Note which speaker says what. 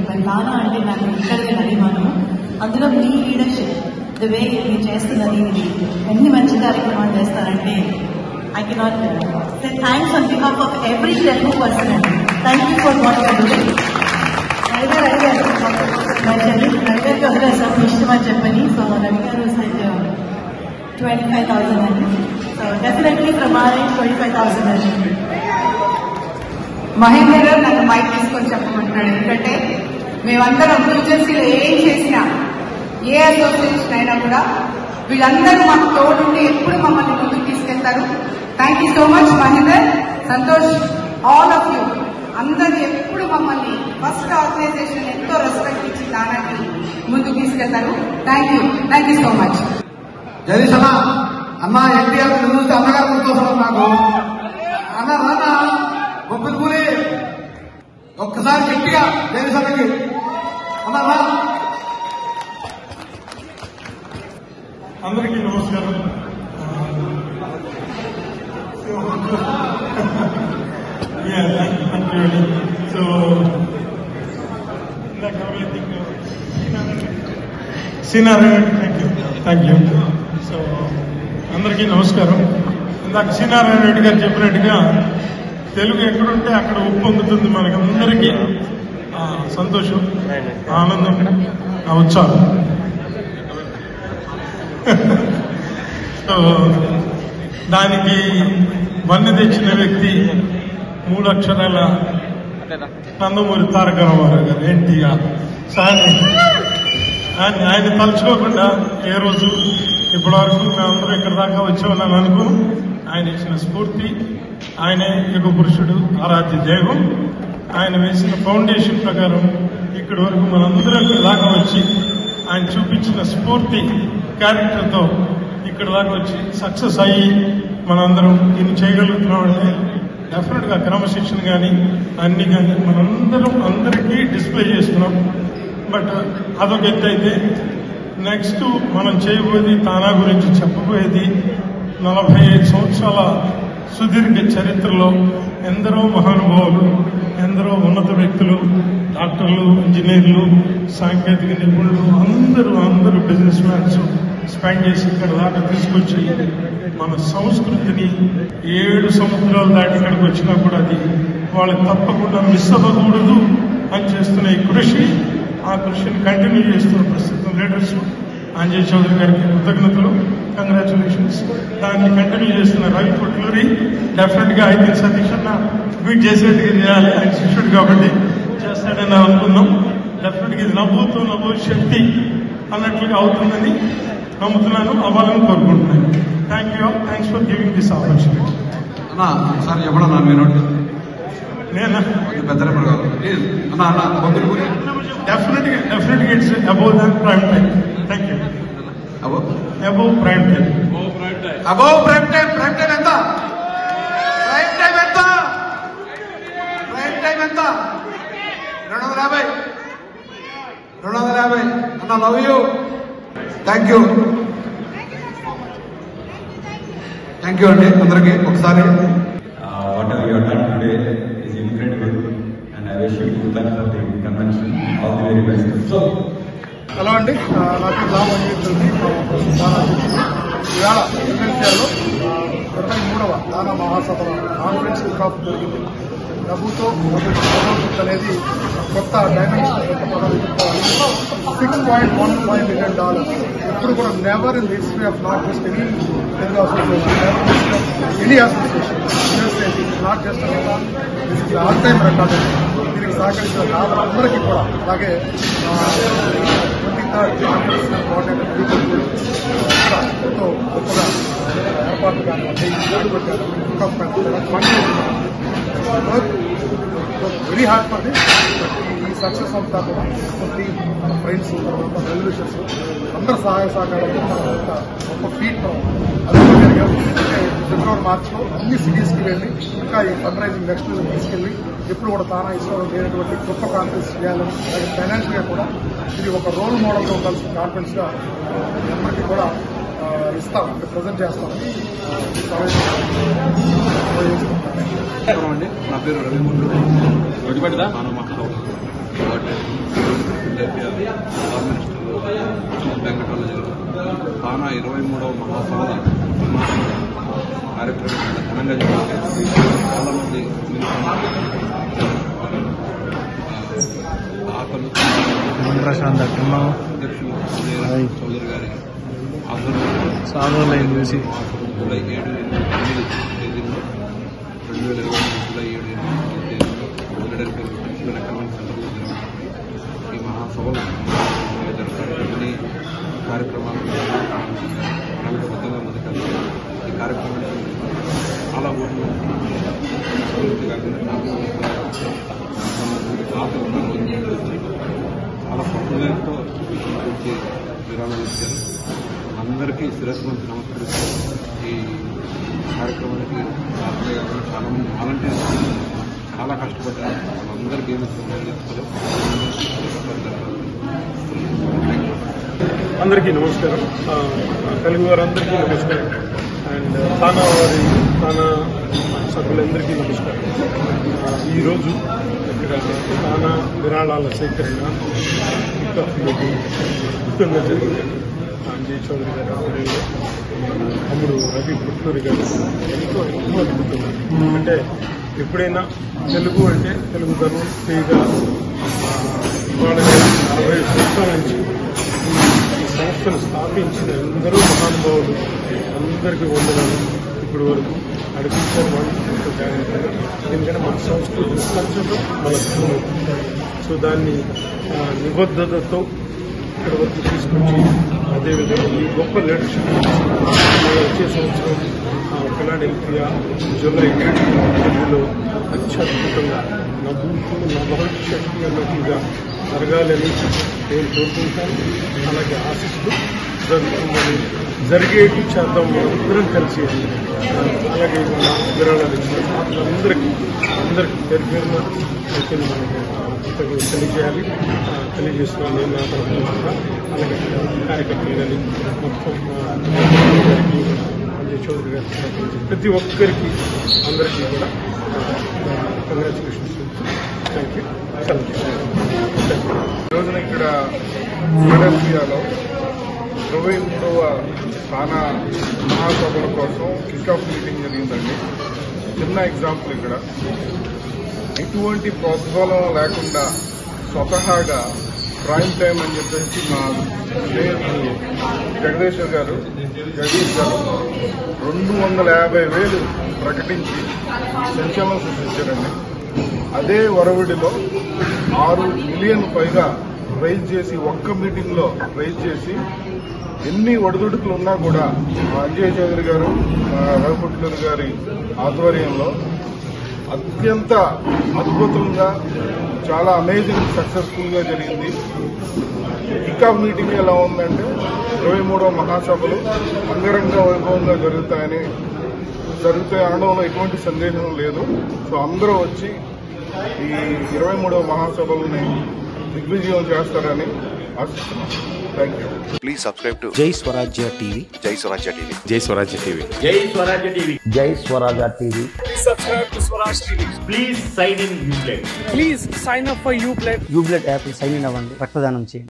Speaker 1: Even తానా అంటే నాకు ఇక్కడికి అభిమానము అందులో మీ లీడర్షిప్ ద వే మీరు చేస్తున్నది ఇది ఎన్ని మంచి కార్యక్రమాలు చేస్తారంటే I cannot say thanks on behalf of every Telugu person అండి thank you for what you doing అడిగారు అడిగారు మా చెల్లి రవిగారికి వదిలేసాం మీ ఇష్టం అని చెప్పని so Ravi garu twenty five thousand అండి so definitely from our twenty five thousand అండి
Speaker 2: మహేందర్ గారు నన్ను మైక్ తీసుకొని చెప్పమంటున్నాడు ఎందుకంటే మేమందరం న్యూజెర్సీలో ఏం చేసినా ఏ అసోసియేషన్ అయినా కూడా వీళ్ళందరూ మాకు తోడుండి ఎప్పుడు మమ్మల్ని ముందుకు తీసుకెళ్తారు thank you so much Mahender Santosh all of you అందరూ ఎప్పుడు మమ్మల్ని ఫస్ట్ ఆర్గనైజేషన్ ఎంతో రెస్పెక్ట్ ఇచ్చి దానాకి ముందుకు తీసుకెళ్తారు thank you thank you so much
Speaker 3: Jagadish అన్న అన్న ఎన్టీఆర్ చూస్తే అన్నగారు గుర్తొస్తున్నాం నాకు అన్న రాన్న గొప్పది కూలి ఒక్కసారి గట్టిగా జగదీష్ అన్నకి అన్న రా
Speaker 4: అందరికీ నమస్కారం so Srinarayana thank you thank you so అందరికీ నమస్కారం ఇందాక శ్రీనారాయణ రెడ్డి గారు చెప్పినట్టుగా తెలుగు ఎక్కడుంటే అక్కడ ఉప్పు పొందుతుంది మనకి అందరికీ ఆ, సంతోషం ఆనందం ఆ ఉత్సాహం సో దానికి వన్నె తెచ్చిన వ్యక్తి మూడు అక్షరాల నందమూరి తారక రామారావు గారు ఎన్టీఆర్ సాని ఆయన ఆయన తలుచుకోకుండా ఏ రోజు ఇప్పటివరకు మేమందరం ఇక్కడ దాకా వచ్చామని అనుకో ఆయన ఇచ్చిన స్ఫూర్తి ఆయనే యుగ పురుషుడు ఆరాధ్య దైవం ఆయన వేసిన ఫౌండేషన్ ప్రకారం ఇక్కడి వరకు మనందరం ఇక్కడ దాకా వచ్చి ఆయన చూపించిన స్ఫూర్తి క్యారెక్టర్తో ఇక్కడ దాకా వచ్చి సక్సెస్ అయ్యి మనందరం దీన్ని చేయగలుగుతున్నామంటే డెఫినెట్ గా క్రమశిక్షణ కానీ అన్ని కానీ మనందరం అందరికీ డిస్ప్లే చేస్తున్నాం బట్ అదొక ఎత్తు అయితే నెక్స్ట్ మనం చేయబోయేది తానా గురించి చెప్పబోయేది నలభై ఐదు సంవత్సరాల సుదీర్ఘ చరిత్రలో ఎందరో మహానుభావులు ఎందరో ఉన్నత వ్యక్తులు డాక్టర్లు ఇంజనీర్లు సాంకేతిక నిపుణులు అందరూ అందరూ బిజినెస్ మ్యాన్స్ స్పెండ్ చేసి ఇక్కడ దాకా తీసుకొచ్చి మన సంస్కృతిని ఏడు సముద్రాలు దాటి ఇక్కడికి వచ్చినా కూడా అది వాళ్ళకి తప్పకుండా మిస్ అవ్వకూడదు అని చేస్తున్న ఈ కృషి ఆ కృషిని కంటిన్యూ చేస్తున్న ప్రస్తుతం లీడర్స్ అంజయ్ చౌదరి గారికి కృతజ్ఞతలు కంగ్రాచులేషన్స్ దాన్ని కంటిన్యూ చేస్తున్న రవి పొట్లూరి డెఫినెట్ గా అయితే సతీష్ అన్న బీట్ చేసేట్టుగా చేయాలి ఆయన శిష్యుడు కాబట్టి చేస్తాడని అనుకున్నాం డెఫినెట్ గా ఇది నవ్వుతూ నవ్వు శక్తి అన్నట్లుగా అవుతుందని నమ్ముతున్నాను అవ్వాలని కోరుకుంటున్నాను thank you thanks for giving this opportunity
Speaker 3: అన్న ఒకసారి చెప్పడన్నా మీ నోటి
Speaker 4: నేను
Speaker 3: కొంచెం పెద్ద నెంబర్ కావాలి ప్లీజ్ అన్న అన్న గొప్పది కూలి
Speaker 4: డెఫినెట్ గా డెఫినెట్ గా it's above than prime time thank you
Speaker 3: above
Speaker 4: above prime time
Speaker 3: above prime time prime time ఎంత ప్రైమ్ టైం ఎంత ప్రైమ్ టైం ఎంత రెండు వందల యాభై రెండు వందల యాభై అన్న love you thank you thank you అండి అందరికీ ఒకసారి
Speaker 5: Uh, whatever you have done today is incredible, and I wish you good luck for the convention. All the very best. So,
Speaker 6: hello అండి ఆ, నా పేరు రామోజీ ఇవాళ ఇండోనేషియాలో ఇరవై మూడవ దానా మహాసభ కాన్ఫరెన్స్ కికాఫ్ జరిగింది డబ్బుతో భవిష్యత్ అనేది కొత్త డైమెన్షన్ కొత్త పదవి six point one five million dollars ఎప్పుడు కూడా never in history of not just any Telugu association any association not just this is all time record దీనికి సహకరించిన దాతలందరికీ కూడా అలాగే ట్వంటీ థర్డ్ కోఆర్డినేటర్ పీపుల్ కూడా ఎంతో గొప్పగా ఏర్పాట్లు కానీ ఏడు పెట్టారు వెరీ హార్డ్ ఫర్ దిస్ ఈ సక్సెస్ అంతా కూడా టీమ్ మన ఫ్రెండ్స్ తర్వాత రెవల్యూషన్స్ అందరూ సహాయ సహకారంతో మనం ఒక గొప్ప ఫీట్ మనం అందుకోగలిగాం అంటే ఫిబ్రవరి మార్చిలో అన్ని సిటీస్కి వెళ్ళి ఇంకా ఈ ఫండ్ రైజింగ్ నెక్స్ట్ తీసుకెళ్ళి ఎప్పుడు కూడా తానా ఇష్టం లేనటువంటి గొప్ప కాన్ఫరెన్స్ చేయాలని అలాగే ఫైనాన్షియల్ గా కూడా ఇది ఒక రోల్ మోడల్ గా ఉండాల్సిన కాన్ఫరెన్స్ గా అందరికీ కూడా ఆ, ఇస్తాం అంటే ప్రజెంట్ చేస్తాం
Speaker 3: అండి నా పేరు రవిమూర్తి
Speaker 7: వెంకటరాజు తానా ఇరవై మూడవ మహాసభల కార్యక్రమం చాలా ఘనంగా జరిగింది చాలా మంది ఆకలు
Speaker 8: ప్రశాంత్ అట్టున్నావు
Speaker 7: అధ్యక్షులు ఉదయరాజ్ చౌదరి గారి ఆధ్వర్యంలో
Speaker 8: సాగోలైన్ చూసి
Speaker 7: జూలై ఏడు ఎనిమిది తేదీల్లో రెండు వేల ఇరవై మూడు జూలై ఏడు ఎనిమిది తేదీల్లో వదిలేడల్పై ప్రిన్సిపల్ అకాడమిక్ సెంటర్లో జరుగుతుంది ఈ మహాసభలు జరుగుతాయి అన్ని కార్యక్రమాలు ప్రణాళికబద్ధంగా ముందుకెళ్తాయి ఈ కార్యక్రమానికి చాలా ఊర్లు పూర్తి కాకుండా ఆకలి ఉన్న రోజు చాలా పట్టుదలతో పూర్తి విరాళాలు ఇచ్చారు అందరికీ శిరస్సు వంచి నమస్కరిస్తూ ఈ కార్యక్రమానికి రాత్రి కాకుండా చాలా మంది వాలంటీర్స్ చాలా కష్టపడ్డారు వాళ్ళందరికీ ఏమి సంబంధించారు
Speaker 4: అందరికీ నమస్కారం ఆ, తెలుగు వారందరికీ నమస్కారం అండ్ తానా వారి తానా సభ్యులందరికీ నమస్కారం ఆ, ఈరోజు ఇక్కడ తానా విరాళాల సేకరణ పికప్ మీటింగ్ అద్భుతంగా జరిగింది అంజయ్ చౌదరి గారి ఆధ్వర్యంలో మన తమ్ముడు రవి పుట్టూరి గారు ఎంతో ఎంతో అద్భుతంగా అంటే ఎప్పుడైనా తెలుగు అంటే తెలుగుదనం తీగా ఇవాళ నలభై సంవత్సరాల నుంచి ఈ సంస్థను స్థాపించిన అందరూ మహానుభావులు అందరికీ వందనాలు ఇప్పటి వరకు నడిపించారు వాళ్ళు ఎంతో జాగ్రత్తగా ఎందుకంటే మన సంస్కృతి కల్చర్లో మన ధర్మం. సో దాన్ని ఆ, నిబద్ధతతో ఇక్కడ వరకు తీసుకొచ్చి అదేవిధంగా ఈ గొప్ప లీడర్షిప్ వచ్చే సంవత్సరం ఆ, ఫిలాడెల్ఫియా జూలై ఏడులో అత్యద్భుతంగా నవ్వుతూ నా భవిష్యత్తు అన్నట్టుగా జరగాలని నేను కోరుకుంటాను అలాగే ఆశిస్తూ జరుగుతుందని జరిగేటి చేద్దాం అందరం కలిసి ఆ, అలాగే మన విరాళాలు ఇచ్చిన అందరికీ అందరికీ పేరు పేరున అయితే మనకి కృతజ్ఞతలు తెలియజేయాలి ఆ, తెలియజేస్తున్నాను నేను నా తరఫున కూడా. అలాగే కార్యకర్తలు కానీ మొత్తం ఆ, గారికి, అజయ్ చౌదరి గారికి సహకరించి ప్రతి ఒక్కరికి అందరికీ కూడా కంగ్రాచులేషన్స్ థ్యాంక్ యూ
Speaker 6: ఈ రోజున ఇక్కడ ఫిలడెల్ఫియాలో ఇరవై మూడవ స్థాన మహాసభల కోసం కిక్ఆఫ్ మీటింగ్ జరిగిందండి చిన్న ఎగ్జాంపుల్ ఇక్కడ ఎటువంటి ప్రోద్బలం లేకుండా స్వతహాగా ప్రైమ్ టైం అని చెప్పేసి మా స్నేహితులు జగదీశ్వర్ గారు జగదీష్ గారు రెండు వందల యాభై వేలు ప్రకటించి సంచలనం సృష్టించారండి అదే వరవడిలో ఆరు మిలియన్ పైగా రైజ్ చేసి ఒక్క మీటింగ్ లో రైజ్ చేసి ఎన్ని ఒడిదుడుకులు ఉన్నా కూడా మా అంజయ్ చౌదరి గారు మా రఘుపుట్లూరు గారి ఆధ్వర్యంలో అత్యంత అద్భుతంగా చాలా అమేజింగ్ సక్సెస్ఫుల్ గా జరిగింది కిక్ఆఫ్ మీటింగ్ ఎలా ఉందంటే ఇరవై మూడవ మహాసభలు అంగరంగ వైభవంగా జరుగుతాయని జరుగుతాయి అనడంలో ఎటువంటి సందేహం లేదు సో అందరూ వచ్చి ఈ ఇరవై మూడవ మహాసభలని దిగ్విజయం చేస్తారని ఆశిస్తున్నాం thank you
Speaker 9: Please subscribe to
Speaker 10: జై Swarajya TV
Speaker 9: Jai Swarajya TV.
Speaker 10: జై స్వరాజ్య టీవీ
Speaker 8: జై Swarajya TV
Speaker 10: please sign in యూప్లే
Speaker 8: యూబ్లెట్ యాప్ సైన్ ఇన్ అవ్వండి రక్తదానం చేయండి